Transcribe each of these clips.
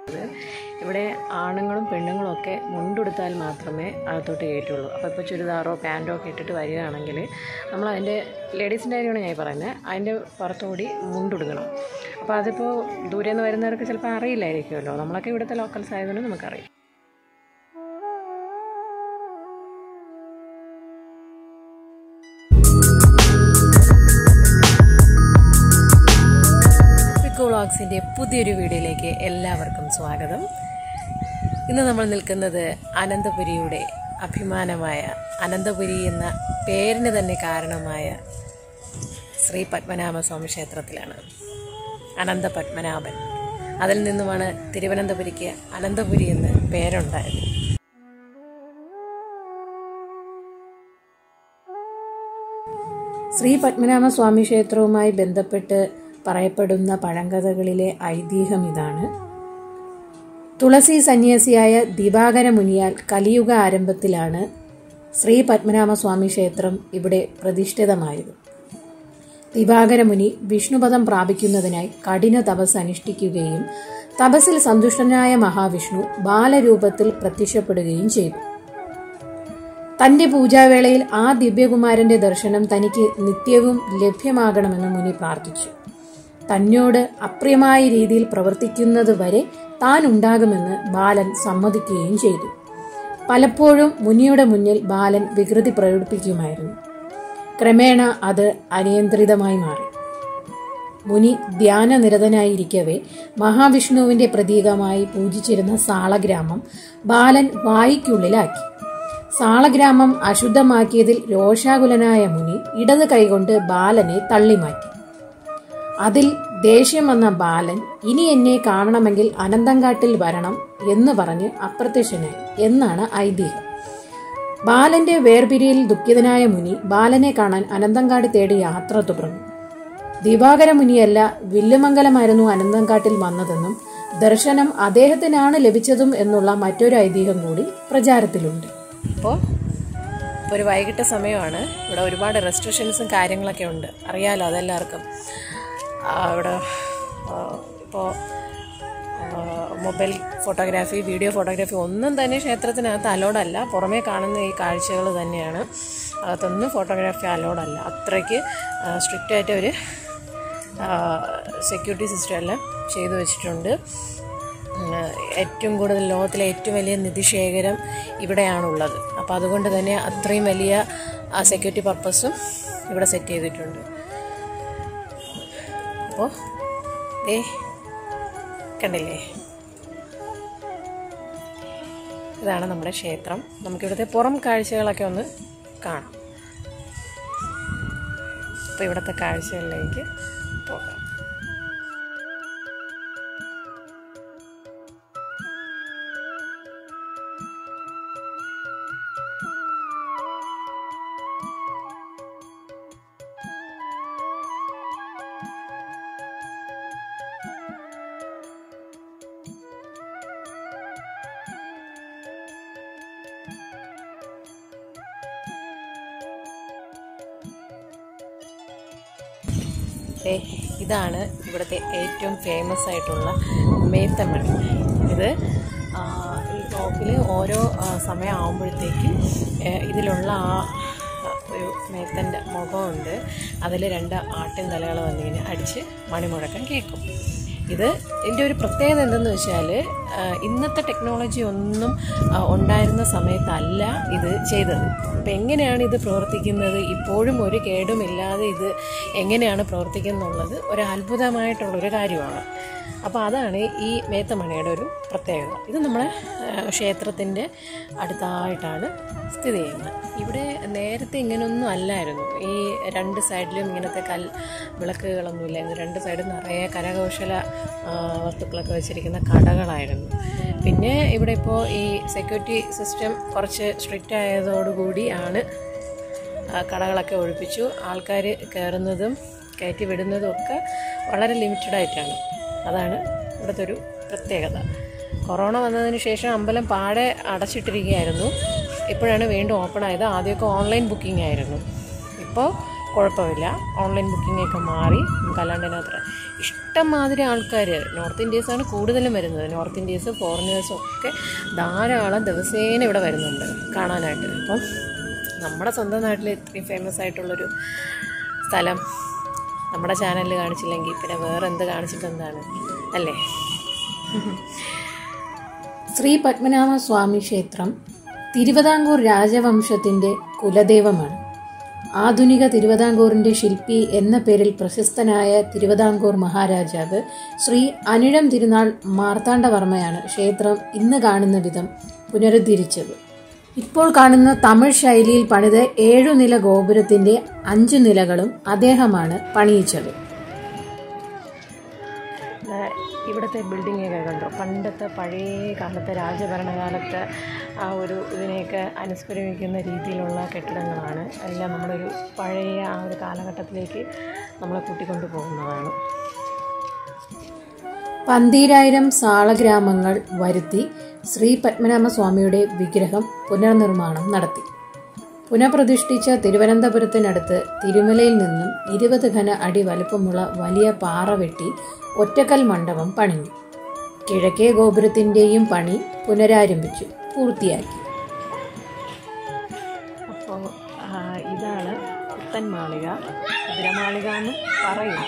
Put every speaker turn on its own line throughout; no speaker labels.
ഇവിടെ ആണുങ്ങളും പെണ്ണുങ്ങളും ഒക്കെ മുണ്ടുടുത്താൽ മാത്രമേ അകത്തോട്ട് കയറ്റുള്ളൂ അപ്പോൾ ഇപ്പോൾ ചുരിദാറോ പാൻറ്റോ ഒക്കെ ഇട്ടിട്ട് വരികയാണെങ്കിൽ നമ്മൾ അതിൻ്റെ ലേഡീസിൻ്റെ കാര്യമാണ് ഞാൻ പറയുന്നത് അതിൻ്റെ പുറത്തുകൂടി മുണ്ടുടുക്കണം അപ്പോൾ അതിപ്പോൾ ദൂരെ നിന്ന് വരുന്നവർക്ക് ചിലപ്പോൾ അറിയില്ലായിരിക്കുമല്ലോ നമ്മളൊക്കെ ഇവിടുത്തെ ലോക്കൽസ് ആയതുകൊണ്ട് നമുക്കറിയാം പിക്കോ വ്ളോഗ്സിൻ്റെ പുതിയൊരു വീഡിയോയിലേക്ക് എല്ലാവർക്കും സ്വാഗതം ഇന്ന് നമ്മൾ നിൽക്കുന്നത് അനന്തപുരിയുടെ അഭിമാനമായ അനന്തപുരി എന്ന പേരിന് തന്നെ കാരണമായ ശ്രീ പത്മനാഭസ്വാമി ക്ഷേത്രത്തിലാണ് അനന്ത പത്മനാഭൻ അതിൽ നിന്നുമാണ് തിരുവനന്തപുരിക്ക് അനന്തപുരി എന്ന് പേരുണ്ടായത് ശ്രീ പത്മനാഭസ്വാമി ക്ഷേത്രവുമായി ബന്ധപ്പെട്ട് പറയപ്പെടുന്ന പഴങ്കഥകളിലെ ഐതിഹ്യം ഇതാണ് തുളസി സന്യാസിയായ ദിവാകര മുനിയാൽ കലിയുഗ ആരംഭത്തിലാണ് ശ്രീ പത്മനാഭസ്വാമി ക്ഷേത്രം ഇവിടെ പ്രതിഷ്ഠിതമായത് ദിവാകര മുനി വിഷ്ണുപദം പ്രാപിക്കുന്നതിനായി കഠിന തപസ് അനുഷ്ഠിക്കുകയും തപസ്സിൽ സന്തുഷ്ടനായ മഹാവിഷ്ണു ബാലരൂപത്തിൽ പ്രത്യക്ഷപ്പെടുകയും ചെയ്തു തന്റെ പൂജാവേളയിൽ ആ ദിവ്യകുമാരന്റെ ദർശനം തനിക്ക് നിത്യവും ലഭ്യമാകണമെന്ന് മുനി പ്രാർത്ഥിച്ചു തന്നോട് അപ്രിയമായ രീതിയിൽ പ്രവർത്തിക്കുന്നത് വരെ താൻ ഉണ്ടാകുമെന്ന് ബാലൻ സമ്മതിക്കുകയും ചെയ്തു പലപ്പോഴും മുനിയുടെ മുന്നിൽ ബാലൻ വികൃതി പ്രകടിപ്പിക്കുമായിരുന്നു ക്രമേണ അത് അനിയന്ത്രിതമായി മാറി മുനി ധ്യാനനിരതനായിരിക്കവേ മഹാവിഷ്ണുവിന്റെ പ്രതീകമായി പൂജിച്ചിരുന്ന സാളഗ്രാമം ബാലൻ വായിക്കുള്ളിലാക്കി സാളഗ്രാമം അശുദ്ധമാക്കിയതിൽ രോഷാകുലനായ മുനി ഇടത് കൈകൊണ്ട് ബാലനെ തള്ളിമാറ്റി അതിൽ ദേഷ്യം വന്ന ബാലൻ ഇനി എന്നെ കാണണമെങ്കിൽ അനന്തങ്കാട്ടിൽ വരണം എന്ന് പറഞ്ഞ് അപ്രത്യക്ഷനായി എന്നാണ് ഐതിഹ്യം ബാലന്റെ വേർപിരിയിൽ ദുഃഖിതനായ മുനി ബാലനെ കാണാൻ അനന്തങ്കാട് തേടി യാത്ര തുടർന്നു ദിവാകര മുനിയല്ല വില്ലുമംഗലമായിരുന്നു അനന്തങ്കാട്ടിൽ വന്നതെന്നും ദർശനം അദ്ദേഹത്തിനാണ് ലഭിച്ചതും എന്നുള്ള മറ്റൊരു ഐതിഹ്യം കൂടി പ്രചാരത്തിലുണ്ട് അപ്പോൾ ഒരു വൈകിട്ട് സമയമാണ് ഇവിടെ ഒരുപാട് റെസ്ട്രിക്ഷൻസും കാര്യങ്ങളൊക്കെ ഉണ്ട് അറിയാലോ അതെല്ലാവർക്കും ആ, ഇവിടെ ഇപ്പോൾ മൊബൈൽ ഫോട്ടോഗ്രാഫി വീഡിയോ ഫോട്ടോഗ്രാഫി ഒന്നും തന്നെ ക്ഷേത്രത്തിനകത്ത് അലോഡല്ല പുറമേ കാണുന്ന ഈ കാഴ്ചകൾ തന്നെയാണ് അകത്തൊന്നും ഫോട്ടോഗ്രാഫി അലോഡല്ല അത്രയ്ക്ക് സ്ട്രിക്റ്റ് ആയിട്ട് ഒരു സെക്യൂരിറ്റി സിസ്റ്റം എല്ലാം ചെയ്തു വെച്ചിട്ടുണ്ട് ഉം, ഏറ്റവും കൂടുതൽ ലോകത്തിലെ ഏറ്റവും വലിയ നിധിശേഖരം ഇവിടെയാണുള്ളത് അപ്പോൾ അതുകൊണ്ട് തന്നെ അത്രയും വലിയ സെക്യൂരിറ്റി പർപ്പസും ഇവിടെ സെറ്റ് ചെയ്തിട്ടുണ്ട് അപ്പോൾ ദേ കണ്ടില്ലേ ഇതാണ് നമ്മുടെ ക്ഷേത്രം നമുക്കിവിടുത്തെ പുറം കാഴ്ചകളൊക്കെ ഒന്ന് കാണാം അപ്പോൾ ഇവിടുത്തെ കാഴ്ചകളിലേക്ക് പോകാം ദേ, ഇതാണ് ഇവിടുത്തെ ഏറ്റവും ഫേമസ് ആയിട്ടുള്ള മേത്തമണി ഇത് ആ, ഈ ടോപ്പിൽ ഓരോ ആ, സമയം ആകുമ്പോഴത്തേക്കും ഇതിലുള്ള ആ ആ, ഒരു മേത്തൻ്റെ മുഖമുണ്ട് അതിൽ രണ്ട് ആട്ടിൻ തലകൾ വന്നിങ്ങനെ അടിച്ച് മണിമുഴക്കം കേൾക്കും ഇത് ഇതിൻ്റെ ഒരു പ്രത്യേകത എന്തെന്ന് വെച്ചാൽ ഇന്നത്തെ ടെക്നോളജി ഒന്നും ആ, ഉണ്ടായിരുന്ന സമയത്തല്ല ഇത് ചെയ്തത് അപ്പം എങ്ങനെയാണ് ഇത് പ്രവർത്തിക്കുന്നത് ഇപ്പോഴും ഒരു കേടുമില്ലാതെ ഇത് എങ്ങനെയാണ് പ്രവർത്തിക്കുന്നുള്ളത് ഒരു അത്ഭുതമായിട്ടുള്ളൊരു കാര്യമാണ് അപ്പോൾ അതാണ് ഈ മേത്തമണിയുടെ ഒരു പ്രത്യേകത ഇത് നമ്മളെ ക്ഷേത്രത്തിൻ്റെ അടുത്തായിട്ടാണ് സ്ഥിതി ചെയ്യുന്നത് ഇവിടെ നേരത്തെ ഇങ്ങനെയൊന്നും അല്ലായിരുന്നു ഈ രണ്ട് സൈഡിലും ഇങ്ങനത്തെ കൽ വിളക്കുകളൊന്നും ഇല്ലായിരുന്നു രണ്ട് സൈഡും നിറയെ കരകൗശല ആ, വസ്തുക്കളൊക്കെ വെച്ചിരിക്കുന്ന കടകളായിരുന്നു പിന്നെ ഇവിടെ ഇപ്പോൾ ഈ സെക്യൂരിറ്റി സിസ്റ്റം കുറച്ച് സ്ട്രിക്റ്റ് ആയതോടുകൂടിയാണ് ആ, കടകളൊക്കെ ഒഴിപ്പിച്ചു ആൾക്കാർ കയറുന്നതും കയറ്റി വിടുന്നതും ഒക്കെ വളരെ ലിമിറ്റഡ് ആയിട്ടാണ് അതാണ് ഇവിടുത്തെ ഒരു പ്രത്യേകത കൊറോണ വന്നതിന് ശേഷം അമ്പലം പാടെ അടച്ചിട്ടിരിക്കുകയായിരുന്നു ഇപ്പോഴാണ് വീണ്ടും ഓപ്പൺ ആയത് ആദ്യമൊക്കെ ഓൺലൈൻ ബുക്കിംഗ് ആയിരുന്നു ഇപ്പോൾ കുഴപ്പമില്ല ഓൺലൈൻ ബുക്കിംഗ് ഒക്കെ മാറി നമുക്ക് അല്ലാണ്ട് അതിനകത്ത് ഇഷ്ടംമാതിരി ആൾക്കാർ നോർത്ത് ഇന്ത്യൻസാണ് കൂടുതലും വരുന്നത് നോർത്ത് ഇന്ത്യൻസ് ഫോറിനേഴ്സും ഒക്കെ ധാരാളം ദിവസേന ഇവിടെ വരുന്നുണ്ട് കാണാനായിട്ട് അപ്പം നമ്മുടെ സ്വന്തം നാട്ടിൽ ഇത്രയും ഫേമസ് ആയിട്ടുള്ളൊരു സ്ഥലം നമ്മുടെ ചാനലിൽ കാണിച്ചില്ലെങ്കിൽ പിന്നെ വേറെ എന്ത് കാണിച്ചിട്ട് എന്താണ് അല്ലേ
ശ്രീ പത്മനാഭ സ്വാമി ക്ഷേത്രം തിരുവിതാംകൂർ രാജവംശത്തിന്റെ കുലദൈവമാണ് ആധുനിക തിരുവിതാംകൂറിന്റെ ശില്പി എന്ന പേരിൽ പ്രശസ്തനായ തിരുവിതാംകൂർ മഹാരാജാവ് ശ്രീ അനിഴം തിരുനാൾ മാർത്താണ്ഡവർമ്മയാണ് ക്ഷേത്രം ഇന്ന് കാണുന്ന വിധം പുനരുദ്ധരിച്ചത് ഇപ്പോൾ കാണുന്ന തമിഴ് ശൈലിയിൽ പണിത ഏഴു നില ഗോപുരത്തിന്റെ അഞ്ചു നിലകളും അദ്ദേഹമാണ് പണിയിച്ചത്
ആ, ഇവിടുത്തെ ബിൽഡിങ്ങൊക്കെ കണ്ടോ പണ്ടത്തെ പഴയ കാലത്തെ രാജഭരണകാലത്തെ ആ ഒരു ഇതിനെയൊക്കെ അനുസ്മരിക്കുന്ന രീതിയിലുള്ള കെട്ടിടങ്ങളാണ് എല്ലാം നമ്മുടെ ഒരു പഴയ ആ ഒരു കാലഘട്ടത്തിലേക്ക് നമ്മളെ കൂട്ടിക്കൊണ്ടു പോകുന്നതാണ്
പന്തീരായിരം സാളഗ്രാമങ്ങൾ വരുത്തി ശ്രീ പത്മനാഭസ്വാമിയുടെ വിഗ്രഹം പുനർനിർമ്മാണം നടത്തി പുനഃപ്രതിഷ്ഠിച്ച തിരുവനന്തപുരത്തിനടുത്ത് തിരുമലയിൽ നിന്നും ഇരുപത് ഘന അടി വലുപ്പമുള്ള വലിയ പാറ വെട്ടി ഒറ്റക്കൽ മണ്ഡപം പണിഞ്ഞു കിഴക്കേ ഗോപുരത്തിന്റെയും പണി പുനരാരംഭിച്ചു പൂർത്തിയാക്കി
അപ്പോൾ ഇതാണ് പുത്തൻ മാളിക കുതിരമാളിക എന്നും പറയും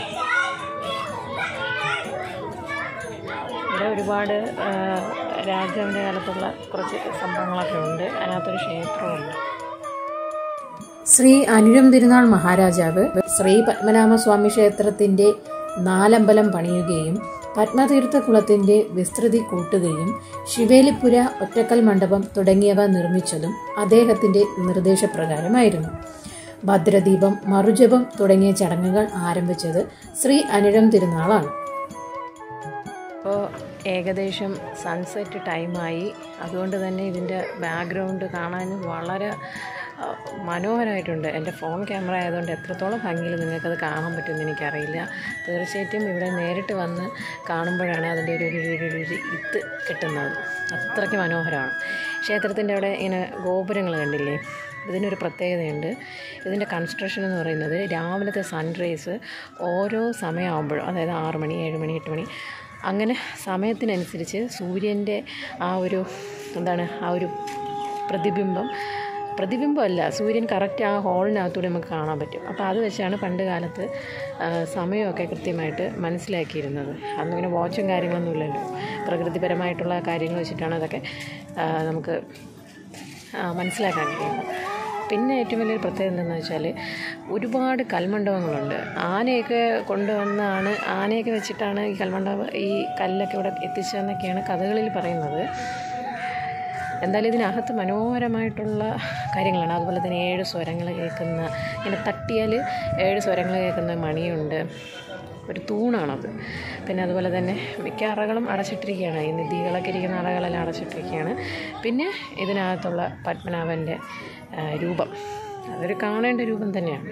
ഇവിടെ ഒരുപാട് ആ, രാജാവിൻ്റെ കാലത്തുള്ള കുറച്ച് സംഭവങ്ങളൊക്കെ ഉണ്ട് അതിനകത്തൊരു ക്ഷേത്രമുണ്ട്
ശ്രീ അനുരം തിരുനാൾ മഹാരാജാവ് ശ്രീ പത്മനാഭസ്വാമി ക്ഷേത്രത്തിന്റെ നാലമ്പലം പണിയുകയും പത്മതീർത്ഥ കുളത്തിന്റെ വിസ്തൃതി കൂട്ടുകയും ശിവേലിപ്പുര ഒറ്റക്കൽ മണ്ഡപം തുടങ്ങിയവ നിർമ്മിച്ചതും അദ്ദേഹത്തിന്റെ നിർദ്ദേശപ്രകാരമായിരുന്നു ഭദ്രദീപം മറുജപം തുടങ്ങിയ ചടങ്ങുകൾ ആരംഭിച്ചത് ശ്രീ അനുരം തിരുനാളാണ്
ഇപ്പോൾ ഏകദേശം സൺസെറ്റ് ടൈമായി അതുകൊണ്ട് തന്നെ ഇതിൻ്റെ ബാക്ക്ഗ്രൗണ്ട് കാണാൻ വളരെ ആ, മനോഹരമായിട്ടുണ്ട് എൻ്റെ ഫോൺ ക്യാമറ ആയതുകൊണ്ട് എത്രത്തോളം ഭംഗിയിൽ നിങ്ങൾക്കത് കാണാൻ പറ്റുമെന്ന് എനിക്കറിയില്ല തീർച്ചയായിട്ടും ഇവിടെ നേരിട്ട് വന്ന് കാണുമ്പോഴാണ് അതിൻ്റെ ഒരു ഒരു ഒരു ഒരു ഇത് കിട്ടുന്നത് അത്രയ്ക്ക് മനോഹരമാണ് ക്ഷേത്രത്തിൻ്റെ അവിടെ ഇങ്ങനെ ഗോപുരങ്ങൾ കണ്ടില്ലേ ഇതിനൊരു പ്രത്യേകതയുണ്ട് ഇതിൻ്റെ കൺസ്ട്രക്ഷൻ എന്ന് പറയുന്നത് രാവിലത്തെ സൺറൈസ് ഓരോ സമയമാകുമ്പോഴും അതായത് ആറ് മണി ഏഴ് മണി എട്ട് മണി അങ്ങനെ സമയത്തിനനുസരിച്ച് സൂര്യൻ്റെ ആ ഒരു എന്താണ് ആ ഒരു പ്രതിബിംബം പ്രതിബിംബമല്ല സൂര്യൻ കറക്റ്റ് ആ ഹോളിനകത്തൂടെ നമുക്ക് കാണാൻ പറ്റും അപ്പോൾ അത് വെച്ചാണ് പണ്ട് കാലത്ത് ആ, സമയമൊക്കെ കൃത്യമായിട്ട് മനസ്സിലാക്കിയിരുന്നത് അന്നിങ്ങനെ വാച്ചും കാര്യങ്ങളൊന്നും ഇല്ലല്ലോ പ്രകൃതിപരമായിട്ടുള്ള കാര്യങ്ങൾ വെച്ചിട്ടാണ് അതൊക്കെ ആ, നമുക്ക് ആ, മനസ്സിലാക്കാൻ കഴിയുന്നത് പിന്നെ ഏറ്റവും വലിയൊരു പ്രത്യേകത എന്താണെന്ന് വെച്ചാൽ ഒരുപാട് കൽമണ്ഡപങ്ങളുണ്ട് ആനയൊക്കെ കൊണ്ടുവന്നാണ് ആനയൊക്കെ വെച്ചിട്ടാണ് ഈ കൽമണ്ഡപം ഈ കല്ലൊക്കെ ഇവിടെ എത്തിച്ചതെന്നൊക്കെയാണ് കഥകളിൽ പറയുന്നത് എന്തായാലും ഇതിനകത്ത് മനോഹരമായിട്ടുള്ള കാര്യങ്ങളാണ് അതുപോലെ തന്നെ ഏഴ് സ്വരങ്ങൾ കേൾക്കുന്ന ഇങ്ങനെ തട്ടിയാൽ ഏഴ് സ്വരങ്ങൾ കേൾക്കുന്ന മണിയുണ്ട് ഒരു തൂണാണത് പിന്നെ അതുപോലെ തന്നെ മിക്ക അറകളും അടച്ചിട്ടിരിക്കുകയാണ് ഈ നിധികളൊക്കെ ഇരിക്കുന്ന അറകളെല്ലാം അടച്ചിട്ടിരിക്കുകയാണ് പിന്നെ ഇതിനകത്തുള്ള പത്മനാഭൻ്റെ ആ, രൂപം അതൊരു കാണേണ്ട രൂപം തന്നെയാണ്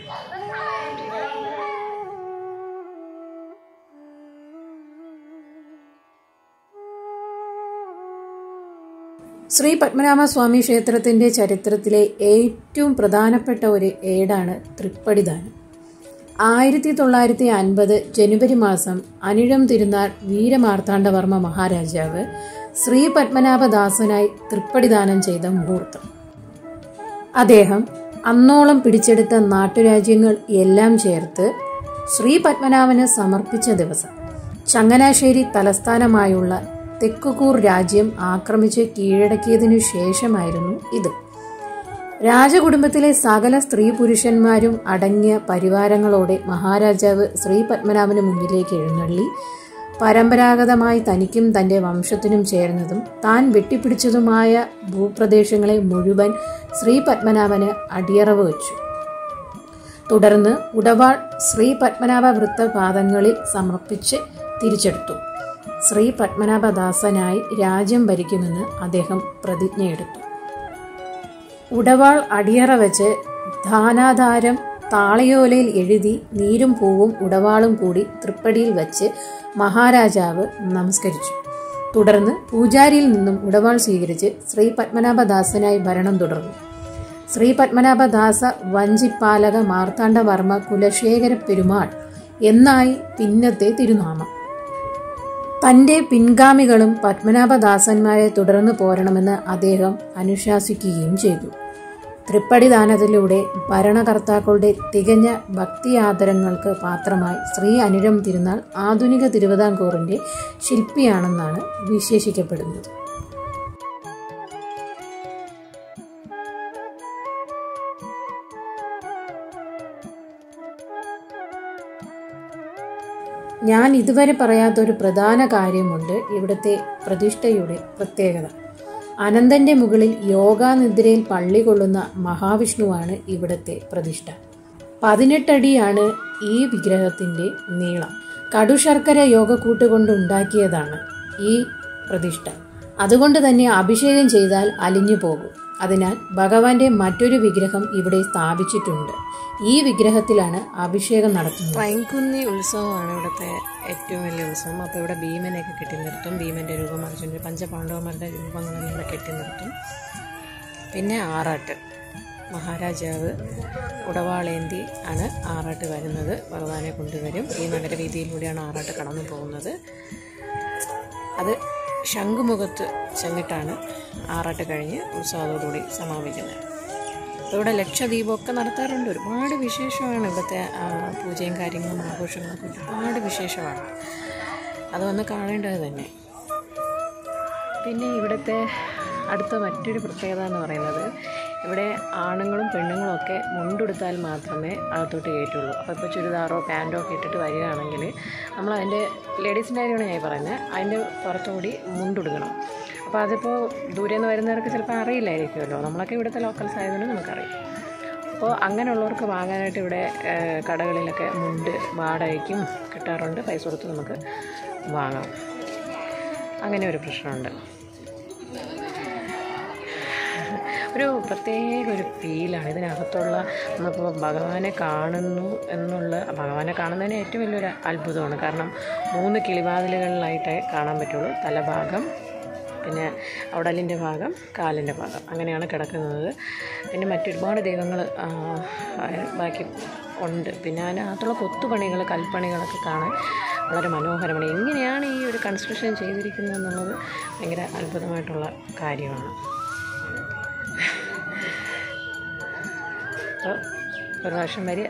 ശ്രീ പത്മനാഭസ്വാമി ക്ഷേത്രത്തിന്റെ ചരിത്രത്തിലെ ഏറ്റവും പ്രധാനപ്പെട്ട ഒരു ഏടാണ് തൃപ്പടിദാനം ആയിരത്തി തൊള്ളായിരത്തി അൻപത് ജനുവരി മാസം അനിഴം തിരുനാൾ വീരമാർത്താണ്ഡവർമ്മ മഹാരാജാവ് ശ്രീ പത്മനാഭദാസനായി തൃപ്പടിദാനം ചെയ്ത മുഹൂർത്തം അദ്ദേഹം അന്നോളം പിടിച്ചെടുത്ത നാട്ടുരാജ്യങ്ങൾ എല്ലാം ചേർത്ത് ശ്രീ പത്മനാഭന് സമർപ്പിച്ച ദിവസം ചങ്ങനാശ്ശേരി തലസ്ഥാനമായുള്ള തെക്കുകൂർ രാജ്യം ആക്രമിച്ച് കീഴടക്കിയതിനു ശേഷമായിരുന്നു ഇത് രാജകുടുംബത്തിലെ സകല സ്ത്രീ പുരുഷന്മാരും അടങ്ങിയ പരിവാരങ്ങളോടെ മഹാരാജാവ് ശ്രീ പത്മനാഭന് മുന്നിലേക്ക് എഴുന്നള്ളി പരമ്പരാഗതമായി തനിക്കും തന്റെ വംശത്തിനും ചേർന്നതും താൻ വെട്ടിപ്പിടിച്ചതുമായ ഭൂപ്രദേശങ്ങളെ മുഴുവൻ ശ്രീ പത്മനാഭന് അടിയറവ് വെച്ചു തുടർന്ന് ഉടവാൾ ശ്രീ പത്മനാഭ വൃത്തപാദങ്ങളിൽ സമർപ്പിച്ച് തിരിച്ചെടുത്തു ശ്രീ പത്മനാഭദാസനായി രാജ്യം ഭരിക്കുമെന്ന് അദ്ദേഹം പ്രതിജ്ഞയെടുത്തു ഉടവാൾ അടിയറ വെച്ച് ധാനാധാരം താളയോലയിൽ എഴുതി നീരും പൂവും ഉടവാളും കൂടി തൃപ്പടിയിൽ വച്ച് മഹാരാജാവ് നമസ്കരിച്ചു തുടർന്ന് പൂജാരിയിൽ നിന്നും ഉടവാൾ സ്വീകരിച്ച് ശ്രീ പത്മനാഭദാസനായി ഭരണം തുടർന്നു ശ്രീ പത്മനാഭദാസ വഞ്ചിപ്പാലക മാർത്താണ്ഡവർമ്മ കുലശേഖര പെരുമാൾ എന്നായി പിന്നത്തെ തിരുനാമം തന്റെ പിൻഗാമികളും പത്മനാഭദാസന്മാരെ തുടർന്നു പോരണമെന്ന് അദ്ദേഹം അനുശാസിക്കുകയും ചെയ്തു തൃപ്പടിദാനത്തിലൂടെ ഭരണകർത്താക്കളുടെ തികഞ്ഞ ഭക്തിയാദരങ്ങൾക്ക് പാത്രമായി ശ്രീ അനുരം തിരുനാൾ ആധുനിക തിരുവിതാംകൂറിന്റെ ശില്പിയാണെന്നാണ് വിശേഷിക്കപ്പെടുന്നത് ഞാൻ ഇതുവരെ പറയാത്ത ഒരു പ്രധാന കാര്യമുണ്ട് ഇവിടുത്തെ പ്രതിഷ്ഠയുടെ പ്രത്യേകത അനന്തന്റെ മുകളിൽ യോഗാനിദ്രയിൽ പള്ളി കൊള്ളുന്ന മഹാവിഷ്ണുവാണ് ഇവിടുത്തെ പ്രതിഷ്ഠ പതിനെട്ടടിയാണ് ഈ വിഗ്രഹത്തിന്റെ നീളം കടുശർക്കര യോഗക്കൂട്ട് കൊണ്ട് ഉണ്ടാക്കിയതാണ് ഈ പ്രതിഷ്ഠ അതുകൊണ്ട് തന്നെ അഭിഷേകം ചെയ്താൽ അലിഞ്ഞു പോകും അതിനാൽ ഭഗവാന്റെ മറ്റൊരു വിഗ്രഹം ഇവിടെ സ്ഥാപിച്ചിട്ടുണ്ട് ഈ വിഗ്രഹത്തിലാണ് അഭിഷേകം നടത്തുന്നത്
പൈൻകുന്നി ഉത്സവമാണ് ഇവിടുത്തെ ഏറ്റവും വലിയ ഉത്സവം അപ്പോൾ ഇവിടെ ഭീമനെയൊക്കെ കെട്ടി നിർത്തും ഭീമൻ്റെ രൂപം അർജുനൻ്റെ പഞ്ചപാണ്ഡവന്മാരുടെ രൂപങ്ങളെല്ലാം ഇവിടെ കെട്ടി നിർത്തും പിന്നെ ആറാട്ട് മഹാരാജാവ് ഉടവാളേന്തി ആണ് ആറാട്ട് വരുന്നത് ഭഗവാനെ കൊണ്ടുവരും ഈ നഗരവീതിയിലൂടെയാണ് ആറാട്ട് കടന്നു പോകുന്നത് അത് ശംഖുമുഖത്ത് ചെന്നിട്ടാണ് ആറാട്ട് കഴിഞ്ഞ് ഉത്സവത്തോടുകൂടി സമാപിക്കുന്നത് അപ്പോൾ ഇവിടെ ലക്ഷദ്വീപമൊക്കെ നടത്താറുണ്ട് ഒരുപാട് വിശേഷമാണ് ഇവിടുത്തെ ആ, പൂജയും കാര്യങ്ങളും ആഘോഷങ്ങളൊക്കെ ഒരുപാട് വിശേഷമാണ് അത് വന്ന് കാണേണ്ടത് തന്നെ പിന്നെ ഇവിടുത്തെ അടുത്ത മറ്റൊരു പ്രത്യേകത എന്ന് പറയുന്നത് ഇവിടെ ആണുങ്ങളും പെണ്ണുങ്ങളും ഒക്കെ മുണ്ടെടുത്താൽ മാത്രമേ അകത്തോട്ട് കയറ്റുള്ളൂ അപ്പോൾ ഇപ്പോൾ ചുരിദാറോ പാൻറ്റോ ഒക്കെ ഇട്ടിട്ട് വരികയാണെങ്കിൽ നമ്മൾ അതിൻ്റെ ലേഡീസിൻ്റെ കാര്യമാണ് ഞാൻ പറയുന്നത് അതിൻ്റെ പുറത്തുകൂടി മുണ്ടെടുക്കണം അപ്പോൾ അതിപ്പോൾ ദൂരെ നിന്ന് വരുന്നവർക്ക് ചിലപ്പോൾ അറിയില്ലായിരിക്കുമല്ലോ നമ്മളൊക്കെ ഇവിടുത്തെ ലോക്കൽസ് ആയതുകൊണ്ട് നമുക്കറിയാം അപ്പോൾ അങ്ങനെയുള്ളവർക്ക് വാങ്ങാനായിട്ട് ഇവിടെ ഏഹ്, കടകളിലൊക്കെ മുണ്ട് വാടകയ്ക്കും കിട്ടാറുണ്ട് പൈസ കൊടുത്ത് നമുക്ക് വാങ്ങാം അങ്ങനെ ഒരു പ്രശ്നമുണ്ട് ഒരു പ്രത്യേക ഒരു ഫീലാണ് ഇതിനകത്തുള്ള നമ്മളിപ്പോൾ ഭഗവാനെ കാണുന്നു എന്നുള്ള ഭഗവാനെ കാണുന്നതിന് ഏറ്റവും വലിയൊരു അത്ഭുതമാണ് കാരണം മൂന്ന് കിളിവാതിലുകളിലായിട്ടേ കാണാൻ പറ്റുള്ളൂ തലഭാഗം പിന്നെ ഉടലിൻ്റെ ഭാഗം കാലിൻ്റെ ഭാഗം അങ്ങനെയാണ് കിടക്കുന്നത് പിന്നെ മറ്റൊരുപാട് ദൈവങ്ങൾ ബാക്കി ഉണ്ട് പിന്നെ അതിനകത്തുള്ള കൊത്തുപണികൾ കൽപ്പണികളൊക്കെ കാണാൻ വളരെ മനോഹരമാണ് എങ്ങനെയാണ് ഈ ഒരു കൺസ്ട്രക്ഷൻ ചെയ്തിരിക്കുന്നത് എന്നുള്ളത് ഭയങ്കര അത്ഭുതമായിട്ടുള്ള കാര്യമാണ് അപ്പോൾ ഒരു പ്രാവശ്യം വരിക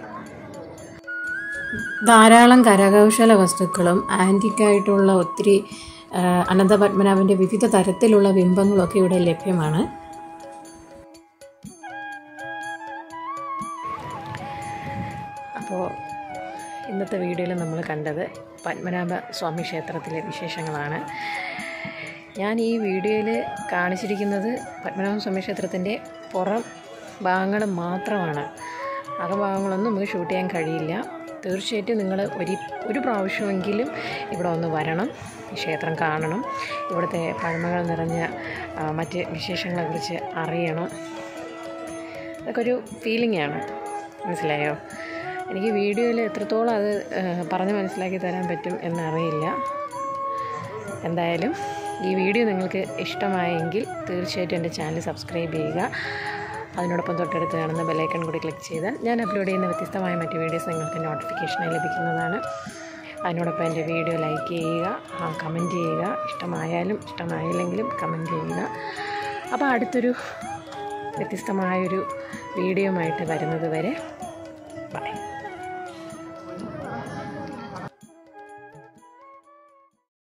ധാരാളം കരകൗശല വസ്തുക്കളും ആൻറ്റിക്കായിട്ടുള്ള ഒത്തിരി ആ, അനന്തപത്മനാഭൻ്റെ വിവിധ തരത്തിലുള്ള ബിംബങ്ങളൊക്കെ ഇവിടെ ലഭ്യമാണ്
അപ്പോൾ ഇന്നത്തെ വീഡിയോയിൽ നമ്മൾ കണ്ടത് പത്മനാഭ സ്വാമി ക്ഷേത്രത്തിലെ വിശേഷങ്ങളാണ് ഞാൻ ഈ വീഡിയോയിൽ കാണിച്ചിരിക്കുന്നത് പത്മനാഭ സ്വാമി ക്ഷേത്രത്തിൻ്റെ പുറം ഭാഗങ്ങൾ മാത്രമാണ് അകഭാഗങ്ങളൊന്നും നമുക്ക് ഷൂട്ട് ചെയ്യാൻ കഴിയില്ല തീർച്ചയായിട്ടും നിങ്ങൾ ഒരു ഒരു പ്രാവശ്യമെങ്കിലും ഇവിടെ ഒന്ന് വരണം ഈ ക്ഷേത്രം കാണണം ഇവിടുത്തെ പഴമകൾ നിറഞ്ഞ ആ, മറ്റ് വിശേഷങ്ങളെക്കുറിച്ച് അറിയണം അതൊക്കെ ഒരു ഫീലിംഗ് ആണ് മനസ്സിലായോ എനിക്ക് വീഡിയോയിൽ എത്രത്തോളം അത് ഏഹ്, പറഞ്ഞ് മനസ്സിലാക്കി തരാൻ പറ്റും എന്നറിയില്ല എന്തായാലും ഈ വീഡിയോ നിങ്ങൾക്ക് ഇഷ്ടമായെങ്കിൽ തീർച്ചയായിട്ടും എൻ്റെ ചാനൽ സബ്സ്ക്രൈബ് ചെയ്യുക അതിനോടൊപ്പം തൊട്ടടുത്ത് കാണുന്ന ബെലൈക്കൺ കൂടി ക്ലിക്ക് ചെയ്താൽ ഞാൻ അപ്ലോഡ് ചെയ്യുന്ന വ്യത്യസ്തമായ മറ്റ് വീഡിയോസ് നിങ്ങൾക്ക് നോട്ടിഫിക്കേഷനായി ലഭിക്കുന്നതാണ് അതിനോടൊപ്പം എൻ്റെ വീഡിയോ ലൈക്ക് ചെയ്യുക കമൻറ്റ് ചെയ്യുക ഇഷ്ടമായാലും ഇഷ്ടമായില്ലെങ്കിലും കമൻറ്റ് ചെയ്യുക അപ്പോൾ അടുത്തൊരു വ്യത്യസ്തമായൊരു വീഡിയോ ആയിട്ട് വരുന്നത് വരെ ബൈ